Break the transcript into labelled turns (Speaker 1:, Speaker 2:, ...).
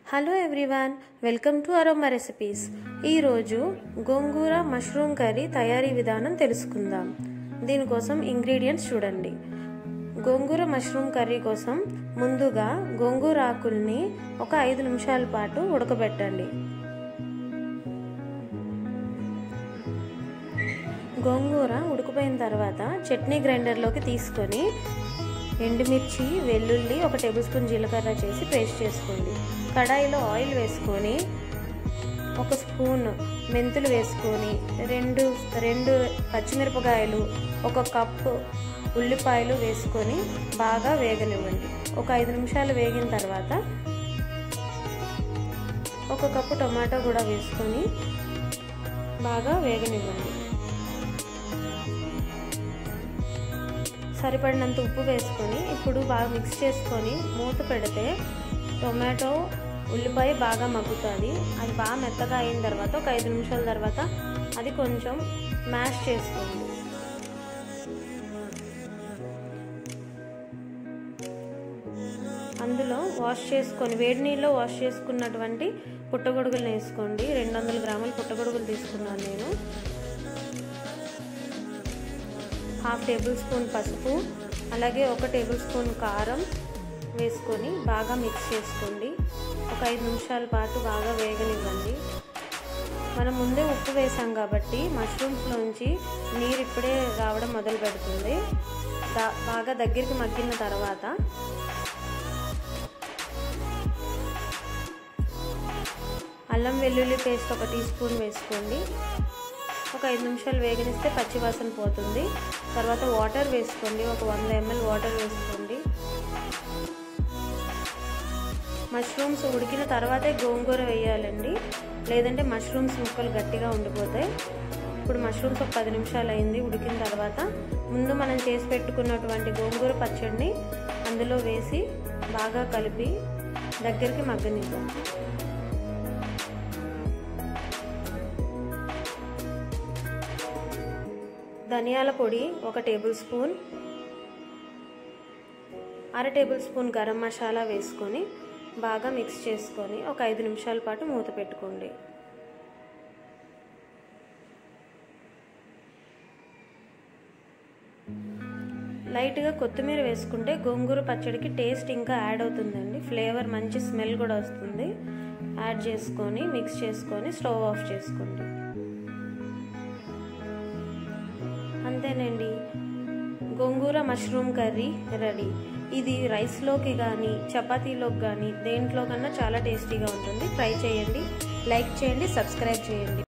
Speaker 1: hello everyone welcome to Aroma recipes ఈరోజు gongura mushroom curry తయారీ విధానం తెలుసుకుందాం దీనికోసం ఇంగ్రీడియంట్స్ చూడండి గోంగూర మష్రూమ్ కర్రీ కోసం ముందుగా గోంగూర ఆకుల్ని ఒక ఐదు నిమిషాల పాటు ఉడకబెట్టండి గోంగూర ఉడికిపోయిన తర్వాత చట్నీ గ్రైండర్లోకి తీసుకొని ఎండుమిర్చి వెల్లుల్లి ఒక టేబుల్ స్పూన్ జీలకర్ర చేసి పేస్ట్ చేసుకోండి కడాయిలో ఆయిల్ వేసుకొని ఒక స్పూన్ మెంతులు వేసుకొని రెండు రెండు పచ్చిమిరపకాయలు ఒక కప్పు ఉల్లిపాయలు వేసుకొని బాగా వేగనివ్వండి ఒక ఐదు నిమిషాలు వేగిన తర్వాత ఒక కప్పు టొమాటో కూడా వేసుకొని బాగా వేగనివ్వండి సరిపడినంత ఉప్పు వేసుకొని ఇప్పుడు బాగా మిక్స్ చేసుకొని మూత పెడితే టొమాటో ఉల్లిపాయ బాగా మగ్గుతుంది అది బాగా మెత్తగా అయిన తర్వాత ఒక ఐదు నిమిషాల తర్వాత అది కొంచెం మ్యాష్ చేసుకోండి అందులో వాష్ చేసుకొని వేడి నీళ్ళలో వాష్ చేసుకున్నటువంటి పుట్టగొడుగులు వేసుకోండి రెండు వందల గ్రాముల పుట్టగొడుగులు తీసుకున్నాను నేను హాఫ్ టేబుల్ స్పూన్ పసుపు అలాగే ఒక టేబుల్ స్పూన్ కారం వేసుకొని బాగా మిక్స్ చేసుకోండి ఒక ఐదు నిమిషాల పాటు బాగా వేగనివ్వండి మనం ముందే ఉప్పు వేసాం కాబట్టి మష్రూమ్స్లోంచి నీరు ఇప్పుడే రావడం మొదలు పెడుతుంది బాగా దగ్గరికి మగ్గిన తర్వాత అల్లం వెల్లుల్లి పేస్ట్ ఒక టీ స్పూన్ వేసుకోండి ఒక ఐదు నిమిషాలు వేగనిస్తే పచ్చివాసన పోతుంది తర్వాత వాటర్ వేసుకోండి ఒక వంద ఎంఎల్ వాటర్ వేసుకోండి మష్రూమ్స్ ఉడికిన తర్వాతే గోంగూర వేయాలండి లేదంటే మష్రూమ్స్ ముక్కలు గట్టిగా ఉండిపోతాయి ఇప్పుడు మష్రూమ్స్ ఒక పది నిమిషాలు అయింది ఉడికిన తర్వాత ముందు మనం చేసి పెట్టుకున్నటువంటి గోంగూర పచ్చడిని అందులో వేసి బాగా కలిపి దగ్గరికి మగ్గనిద్దాం ధనియాల పొడి ఒక టేబుల్ స్పూన్ అర టేబుల్ స్పూన్ గరం మసాలా వేసుకొని బాగా మిక్స్ చేసుకొని ఒక ఐదు నిమిషాల పాటు మూత పెట్టుకోండి లైట్గా కొత్తిమీర వేసుకుంటే గోంగూర పచ్చడికి టేస్ట్ ఇంకా యాడ్ అవుతుందండి ఫ్లేవర్ మంచి స్మెల్ కూడా వస్తుంది యాడ్ చేసుకొని మిక్స్ చేసుకొని స్టవ్ ఆఫ్ చేసుకోండి అంతేనండి గోంగూర మష్రూమ్ కర్రీ రెడీ ఇది రైస్లోకి కానీ చపాతీలోకి కానీ దేంట్లో కన్నా చాలా టేస్టీగా ఉంటుంది ట్రై చేయండి లైక్ చేయండి సబ్స్క్రైబ్ చేయండి